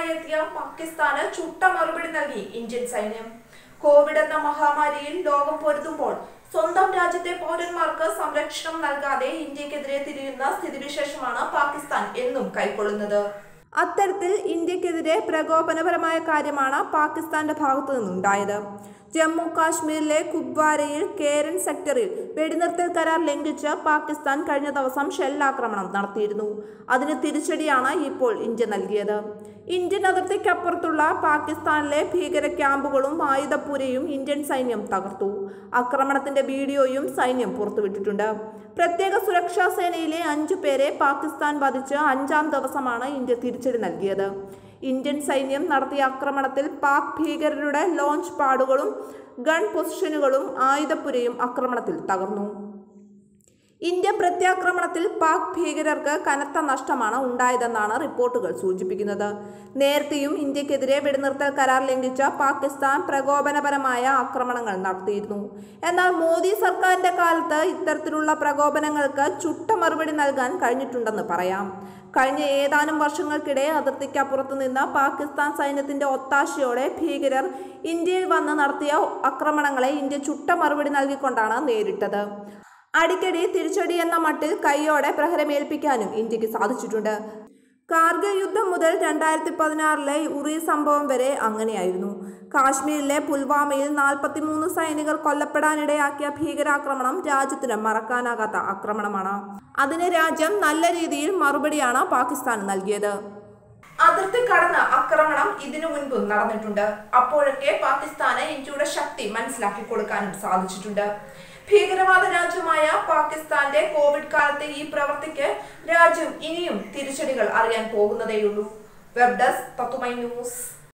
എത്തിയ പാകിസ്ഥാന് ചുട്ട മറുപടി നൽകി ഇന്ത്യൻ സൈന്യം കോവിഡ് എന്ന മഹാമാരിയിൽ ലോകം പൊരുതുമ്പോൾ സ്വന്തം രാജ്യത്തെ പൗരന്മാർക്ക് സംരക്ഷണം നൽകാതെ ഇന്ത്യക്കെതിരെ തിരിയുന്ന സ്ഥിതിവിശേഷമാണ് പാകിസ്ഥാൻ എന്നും കൈക്കൊള്ളുന്നത് അത്തരത്തിൽ ഇന്ത്യക്കെതിരെ പ്രകോപനപരമായ കാര്യമാണ് പാകിസ്ഥാന്റെ ഭാഗത്തു നിന്നുണ്ടായത് ജമ്മു കാശ്മീരിലെ കുപ്വാരയിൽ കേരൻ സെക്ടറിൽ വെടിനിർത്തൽ കരാർ ലംഘിച്ച് പാകിസ്ഥാൻ കഴിഞ്ഞ ദിവസം ഷെല്ലാക്രമണം നടത്തിയിരുന്നു അതിന് തിരിച്ചടിയാണ് ഇപ്പോൾ ഇന്ത്യ നൽകിയത് ഇന്ത്യൻ അതിർത്തിക്കപ്പുറത്തുള്ള പാകിസ്ഥാനിലെ ഭീകര ക്യാമ്പുകളും ആയുധപ്പുരയും ഇന്ത്യൻ സൈന്യം തകർത്തു ആക്രമണത്തിന്റെ വീഡിയോയും സൈന്യം പുറത്തുവിട്ടിട്ടുണ്ട് പ്രത്യേക സുരക്ഷാ സേനയിലെ അഞ്ചു പേരെ പാകിസ്ഥാൻ വധിച്ച് അഞ്ചാം ദിവസമാണ് ഇന്ത്യ തിരിച്ചടി നൽകിയത് ഇന്ത്യൻ സൈന്യം നടത്തിയ ആക്രമണത്തിൽ പാക് ഭീകരരുടെ ലോഞ്ച് പാഡുകളും ഗൺ പൊസിഷനുകളും ആയുധപ്പുരയും ആക്രമണത്തിൽ തകർന്നു ഇന്ത്യ പ്രത്യാക്രമണത്തിൽ പാക് ഭീകരർക്ക് കനത്ത നഷ്ടമാണ് ഉണ്ടായതെന്നാണ് റിപ്പോർട്ടുകൾ സൂചിപ്പിക്കുന്നത് നേരത്തെയും ഇന്ത്യക്കെതിരെ വെടിനിർത്തൽ കരാർ ലംഘിച്ച പാകിസ്ഥാൻ പ്രകോപനപരമായ ആക്രമണങ്ങൾ നടത്തിയിരുന്നു എന്നാൽ മോദി സർക്കാരിന്റെ കാലത്ത് ഇത്തരത്തിലുള്ള പ്രകോപനങ്ങൾക്ക് ചുട്ട മറുപടി നൽകാൻ കഴിഞ്ഞിട്ടുണ്ടെന്ന് പറയാം കഴിഞ്ഞ ഏതാനും വർഷങ്ങൾക്കിടെ അതിർത്തിക്കപ്പുറത്തു നിന്ന് പാകിസ്ഥാൻ സൈന്യത്തിന്റെ ഒത്താശയോടെ ഭീകരർ ഇന്ത്യയിൽ വന്ന് നടത്തിയ ആക്രമണങ്ങളെ ഇന്ത്യ ചുട്ട മറുപടി നൽകിക്കൊണ്ടാണ് നേരിട്ടത് അടിക്കടി തിരിച്ചടി എന്ന മട്ടിൽ കൈയോടെ പ്രഹരമേൽപ്പിക്കാനും ഇന്ത്യക്ക് സാധിച്ചിട്ടുണ്ട് കാർഗിൽ യുദ്ധം മുതൽ രണ്ടായിരത്തി പതിനാറിലെ ഉറി സംഭവം വരെ അങ്ങനെയായിരുന്നു കാശ്മീരിലെ പുൽവാമയിൽ നാൽപ്പത്തിമൂന്ന് സൈനികർ കൊല്ലപ്പെടാനിടയാക്കിയ ഭീകരാക്രമണം രാജ്യത്തിന് മറക്കാനാകാത്ത ആക്രമണമാണ് അതിന് രാജ്യം നല്ല രീതിയിൽ മറുപടിയാണ് പാകിസ്ഥാൻ നൽകിയത് അതിർത്തി കടന്ന ആക്രമണം ഇതിനു മുൻപും നടന്നിട്ടുണ്ട് അപ്പോഴൊക്കെ പാകിസ്ഥാന് ഇന്ത്യയുടെ ശക്തി മനസ്സിലാക്കി കൊടുക്കാനും സാധിച്ചിട്ടുണ്ട് ഭീകരവാദ രാജ്യമായ പാകിസ്ഥാന്റെ കോവിഡ് കാലത്തെ ഈ പ്രവൃത്തിക്ക് രാജ്യം ഇനിയും തിരിച്ചടികൾ അറിയാൻ പോകുന്നതേയുള്ളൂ വെബ് ഡെസ്ക് തത്തുമൈ ന്യൂസ്